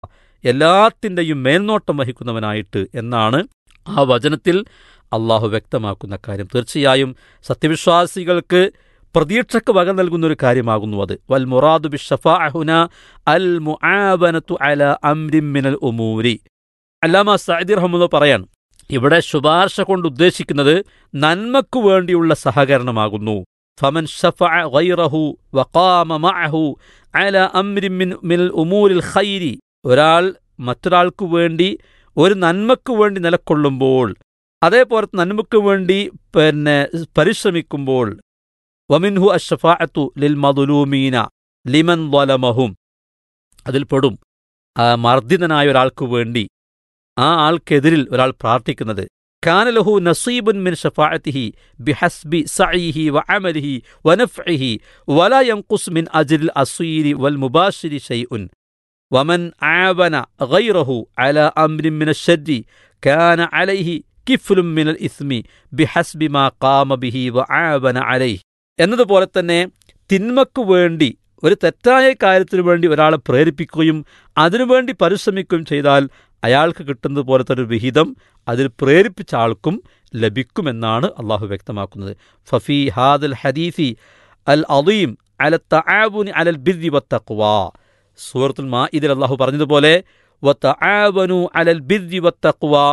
എല്ലാത്തിൻ്റെയും മേൽനോട്ടം വഹിക്കുന്നവനായിട്ട് എന്നാണ് ആ വചനത്തിൽ അള്ളാഹു വ്യക്തമാക്കുന്ന കാര്യം തീർച്ചയായും സത്യവിശ്വാസികൾക്ക് പ്രതീക്ഷയ്ക്ക് വക നൽകുന്ന ഒരു കാര്യമാകുന്നു അത് വൽ മുറാദു ബി ഷഫാഅഹുന അൽ മുആബനത്തു അല അംരിൻ മിനൽ ഉമൂരി അല്ലാമ സഅദി റഹ്മുള്ള പറയാൻ ഇവിടെ ശുപാർശ കൊണ്ട് ഉദ്ദേശിക്കുന്നത് നന്മക്കു വേണ്ടിയുള്ള സഹകരണമാകുന്നു ഫമൻ ഷഫഅ ഗൈറഹു വഖാമ മഅഹു അല അംരിൻ മിൻ മിനൽ ഉമൂരിൽ ഖൈരി ഒരാൾ മറ്റൊരാൾക്കു വേണ്ടി ഒരു നന്മക്കു വേണ്ടി നിലക്കൊള്ളുമ്പോൾ അതേപോലെ നന്മയ്ക്ക് വേണ്ടി പിന്നെ പരിശ്രമിക്കുമ്പോൾ വമിൻഹു അഷഫാഅത്തു ലിൽ മദുലൂമീന ലിമൻ വലമഹും അതിൽപ്പെടും ആ മർദ്ദിതനായ ഒരാൾക്ക് വേണ്ടി ആ ആൾക്കെതിരിൽ ഒരാൾ പ്രാർത്ഥിക്കുന്നത് കാനലഹു നസീബുൻ മിൻ ഷഫാഅത്തിഹി ബിഹസ്ബി സഈഹി വഅമലിഹി വനഫ്ഇഹി വലാ യൻഖുസ് മിൻ അജ്രിൽ അസീരി വൽ മുബാശിരി ഷൈഉൻ വമൻ ആവന ഗൈറഹു അലാ അംരിൻ മിന الشر كان عليه كفل من الإثم بحسب ما قام به وعاون عليه എന്നതുപോലെ തന്നെ തിന്മക്കു വേണ്ടി ഒരു തെറ്റായ കാര്യത്തിനു വേണ്ടി ഒരാളെ പ്രേരിപ്പിക്കുകയും അതിനുവേണ്ടി പരിശ്രമിക്കുകയും ചെയ്താൽ അയാൾക്ക് കിട്ടുന്നത് പോലത്തെ ഒരു വിഹിതം അതിൽ പ്രേരിപ്പിച്ച ആൾക്കും ലഭിക്കുമെന്നാണ് അള്ളാഹു വ്യക്തമാക്കുന്നത് ഫഫി ഹാദൽ ഹദീസി അൽ അദീം അല തആവുനി അലൽ ബിർരി വത്തഖ്വാ സൂറത്തുൽ മാ ഇതിൽ അള്ളാഹു പറഞ്ഞതുപോലെ വതആവനു അലൽ ബിർരി വത്തഖ്വാ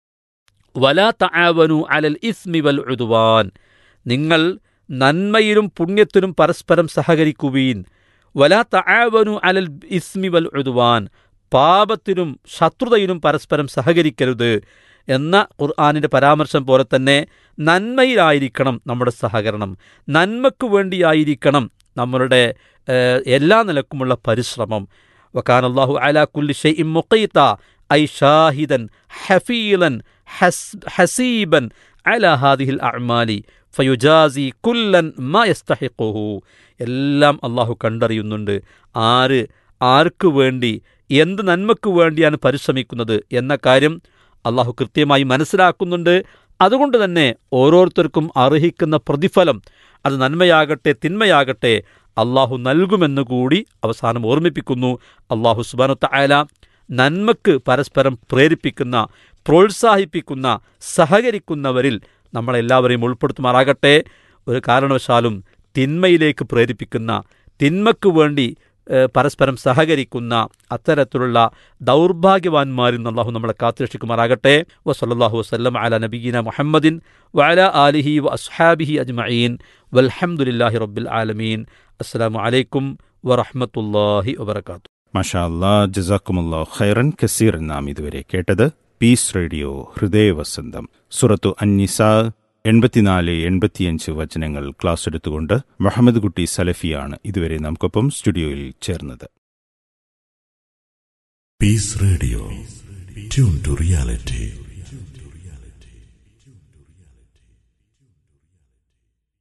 വലാ തആവനു അലൽ ഇസ്മി വൽ ഉദ്വാൻ നിങ്ങൾ നന്മയിലും പുണ്യത്തിലും പരസ്പരം സഹകരിക്കുവീൻ വലാ തആവനു അലൽ ഇസ്മി വൽ ഉദ്വാൻ പാപത്തിലും ശത്രുതയിലും പരസ്പരം സഹകരിക്കരുത് എന്ന ഖുർആാനിൻ്റെ പരാമർശം പോലെ തന്നെ നന്മയിലായിരിക്കണം നമ്മുടെ സഹകരണം നന്മയ്ക്കു വേണ്ടിയായിരിക്കണം നമ്മളുടെ ഏഹ്, എല്ലാ നിലക്കുമുള്ള പരിശ്രമം വക്കാൻ അള്ളാഹു അല കുല്ലി ഷെയ്ഇം മുഖീത്ത ഐ ഷാഹിദൻ ഹഫീലൻ ഹസ് ഹസീബൻ അല ഹാദിഹിൽ അഅ്മാലി ഫയുജാസി കുല്ലൻ മാ യസ്തഹിഖുഹു എല്ലാം അള്ളാഹു കണ്ടറിയുന്നുണ്ട് ആര് ആർക്കു വേണ്ടി എന്ത് നന്മയ്ക്കു വേണ്ടിയാണ് പരിശ്രമിക്കുന്നത് എന്ന കാര്യം അള്ളാഹു കൃത്യമായി മനസ്സിലാക്കുന്നുണ്ട് അതുകൊണ്ട് തന്നെ ഓരോരുത്തർക്കും അർഹിക്കുന്ന പ്രതിഫലം അത് നന്മയാകട്ടെ തിന്മയാകട്ടെ അള്ളാഹു നൽകുമെന്ന് കൂടി അവസാനം ഓർമ്മിപ്പിക്കുന്നു അള്ളാഹു സുബാനുത്ത ആല നന്മക്ക് പരസ്പരം പ്രേരിപ്പിക്കുന്ന പ്രോത്സാഹിപ്പിക്കുന്ന സഹകരിക്കുന്നവരിൽ നമ്മളെല്ലാവരെയും ഉൾപ്പെടുത്തുമാറാകട്ടെ ഒരു കാരണവശാലും തിന്മയിലേക്ക് പ്രേരിപ്പിക്കുന്ന തിന്മയ്ക്കു വേണ്ടി ഏഹ്, പരസ്പരം സഹകരിക്കുന്ന അത്തരത്തിലുള്ള ദൗർഭാഗ്യവാന്മാരിൽ നിന്ന് അള്ളാഹു നമ്മളെ കാത്തുരക്ഷിക്കുമാറാകട്ടെ വസല്ലാഹു വസ്ലം അല നബീന മുഹമ്മദിൻ വഅല ആലിഹി വ അസ്ഹാബിഹി അജ്മഈൻ വൽഹംദുലില്ലാഹി റബ്ബിൽ ആലമീൻ അസ്സലാമു അലൈക്കും വറഹ്മത്തുള്ളാഹി വബറകാതുഹു മഷാ അല്ലാ ജസാക്കുമുല്ലാ ഖൈറൻ കസീർ നാം ഇതുവരെ കേട്ടത് പീസ് റേഡിയോ ഹൃദയവസന്തം സുറത്തു അന്നിസ എൺപത്തിനാല് എൺപത്തിയഞ്ച് വചനങ്ങൾ ക്ലാസ് എടുത്തുകൊണ്ട് മുഹമ്മദ് കുട്ടി സലഫിയാണ് ഇതുവരെ നമുക്കൊപ്പം സ്റ്റുഡിയോയിൽ ചേർന്നത് Peace Radio. Tune to reality.